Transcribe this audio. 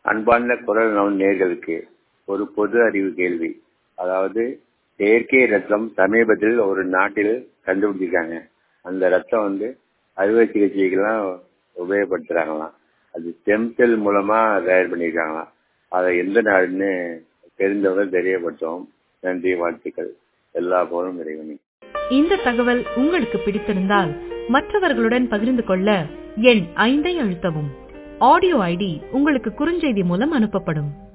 அன்பார்ந்த குரல் நவன் நேர்களுக்கு ஒரு பொது அறிவு கேள்வி அதாவது செயற்கை ரத்தம் சமீபத்தில் ஒரு நாட்டில் கண்டுபிடிச்சிருக்காங்க அந்த ரத்தம் வந்து அறுவை சிகிச்சைக்கெல்லாம் உபயோகப்படுத்துறாங்களாம் அது ஸ்டெம் செல் மூலமா தயார் பண்ணியிருக்காங்களாம் அதை எந்த நாடுன்னு தெரிந்தவங்க தெரியப்படுத்துவோம் நன்றி வாழ்த்துக்கள் எல்லா போலும் இறைவனி இந்த தகவல் உங்களுக்கு பிடித்திருந்தால் மற்றவர்களுடன் பகிர்ந்து கொள்ள எண் ஐந்தை அழுத்தவும் ஆடியோ ஐடி உங்களுக்கு குறுஞ்செய்தி மூலம் அனுப்பப்படும்